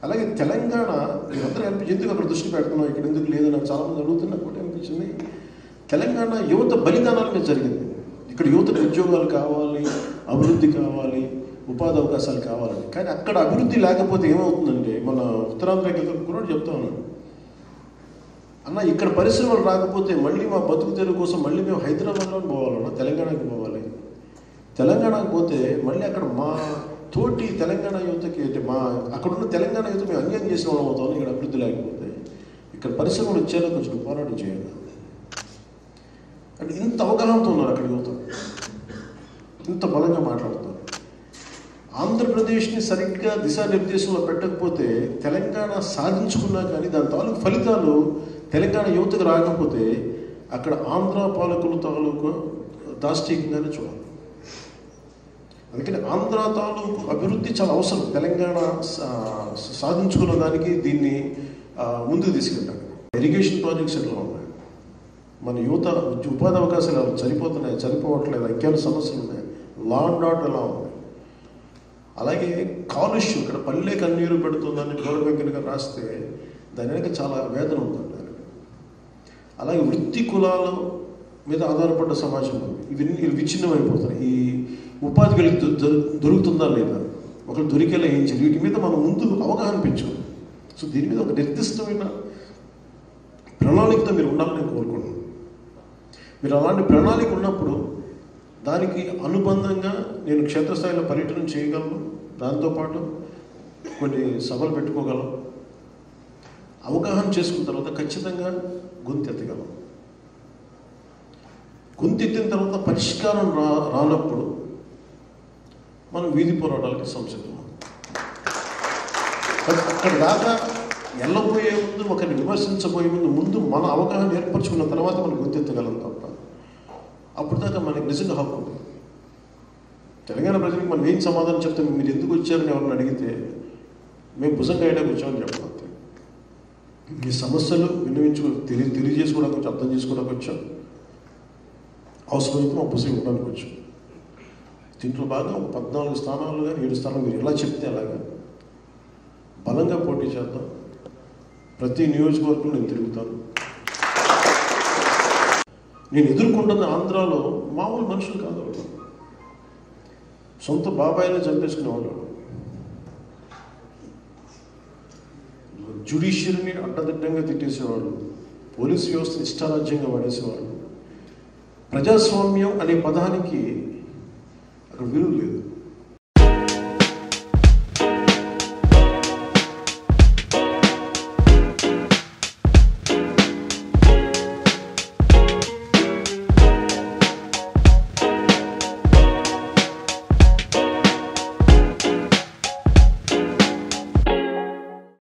అలాగే తెలంగాణ మీరందరూ అనిపించి ఎందుకు అక్కడ దృష్టి పెడుతున్నాం ఇక్కడ ఎందుకు లేదు నాకు చాలా మంది అడుగుతున్నా కూడా అనిపించింది తెలంగాణ యువత బలిదానాల మీద జరిగింది ఇక్కడ యువతకు ఉద్యోగాలు కావాలి అభివృద్ధి కావాలి ఉపాధి అవకాశాలు కావాలని కానీ అక్కడ అభివృద్ధి లేకపోతే ఏమవుతుందంటే మన ఉత్తరాంధ్రకి కూడా చెప్తా ఉన్నాను అన్న ఇక్కడ పరిశ్రమలు రాకపోతే మళ్ళీ మా బతుకు తెరువు కోసం మళ్ళీ మేము హైదరాబాద్లో పోవాలన్నా తెలంగాణకి పోవాలి తెలంగాణకు పోతే మళ్ళీ అక్కడ మా తోటి తెలంగాణ యువతకి అంటే మా అక్కడ ఉన్న తెలంగాణ యువత మేము అన్యాయం చేసిన వాళ్ళం అవుతాం ఇక్కడ అభివృద్ధి లేకపోతే ఇక్కడ పరిశ్రమలు వచ్చేలా కొంచెం పోరాటం చేయాలి అంటే ఇంత అవగాహనతో ఉన్నారు అక్కడ యువత ఇంత బలంగా మాట్లాడుతారు ఆంధ్రప్రదేశ్ని సరిగ్గా దిశానిర్దేశంలో పెట్టకపోతే తెలంగాణ సాధించుకున్నా కానీ దాని తాలూకు ఫలితాలు తెలంగాణ యువతకు రాకపోతే అక్కడ ఆంధ్ర పాలకుల తాలూకు దాష్టీకంగానే చూడాలి అందుకని ఆంధ్ర తాలూకు అభివృద్ధి చాలా అవసరం తెలంగాణ సా- సాధించుకున్న దానికి దీన్ని ఆ, ముందుకు తీసుకెళ్ళాలి ఇరిగేషన్ ప్రాజెక్ట్స్ ఎట్లా ఉన్నాయి మన యువత ఉపాధి అవకాశాలు ఎలా సరిపోతున్నాయి సరిపోవట్లేదు అంకెల సమస్యలు ఉన్నాయి లా అండ్ ఆర్డర్ ఎలా ఉంది అలాగే కాలుష్యం ఇక్కడ పల్లె కన్నీరు పెడుతుందని గోడ వెంకటగా రాస్తే దాని వెనక చాలా వేదన ఉందండి దానికి. అలాగే వృత్తి కులాల మీద ఆధారపడ్డ సమాజం ఉంది ఇవన్నీ ఇవి విచ్ఛిన్నమైపోతున్నాయి ఈ ఉపాధి వీళ్ళకి దొ- దొ- దొరుకుతుందా లేదా ఒకరు దొరికేలా ఏం చేయాలి వీటి మీద మనం ముందు అవగాహన పెంచుకోవాలి సో దీని మీద ఒక నిర్దిష్టమైన ప్రణాళికతో మీరు ఉండాలని నేను కోరుకుంటున్నాను మీరు అలాంటి ప్రణాళిక ఉన్నప్పుడు దానికి అనుబంధంగా నేను క్షేత్రస్థాయిలో పర్యటన చేయగలను దాంతోపాటు కొన్ని సభలు పెట్టుకోగలం అవగాహన చేసుకున్న తర్వాత ఖచ్చితంగా గొంతెత్తగలం గొంతెత్తిన తర్వాత పరిష్కారం రా రానప్పుడు మనం వీధి పోరాటాలకి సంసిద్ధం అక్కడ దాకా వెళ్ళబోయే ముందు ఒకరిని విమర్శించబోయే ముందు ముందు మన అవగాహన ఏర్పరచుకున్న తర్వాత మనం గుర్తెత్తగలం తప్ప అప్పుడు దాకా మనకి నిజంగా హక్కు ఉంది తెలంగాణ ప్రజలకు మనం ఏం సమాధానం చెప్తాం మీరు ఎందుకు వచ్చారని ఎవరిని అడిగితే మేము భుజం వేయడానికి వచ్చామని చెప్పాలి అంతే. మీ సమస్యలు విన్నవించుకో తెలియ తెలియజేసుకోవడానికి వచ్చి అర్థం చేసుకోవడానికి వచ్చాం అవసరమైతే మా భుజం ఇవ్వడానికి వచ్చాం దీంట్లో బాగా ఒక పద్నాలుగు స్థానాలు కానీ ఏడు స్థానాలు మీరు ఎలా చెప్తే అలాగా బలంగా పోటీ చేద్దాం ప్రతి నియోజకవర్గంలో నేను తిరుగుతాను నేను ఎదుర్కొంటున్న ఆంధ్రాలో మామూలు మనుషులు కాదు వాళ్ళు. సొంత బాబాయిని చంపేసుకునే వాళ్ళు జ్యుడిషియరీని అడ్డదిడ్డంగా తిట్టేసేవాళ్ళు పోలీస్ వ్యవస్థ ఇష్టారాజ్యంగా వాడేసేవాళ్ళు ప్రజాస్వామ్యం అనే పదానికి అక్కడ విలువ లేదు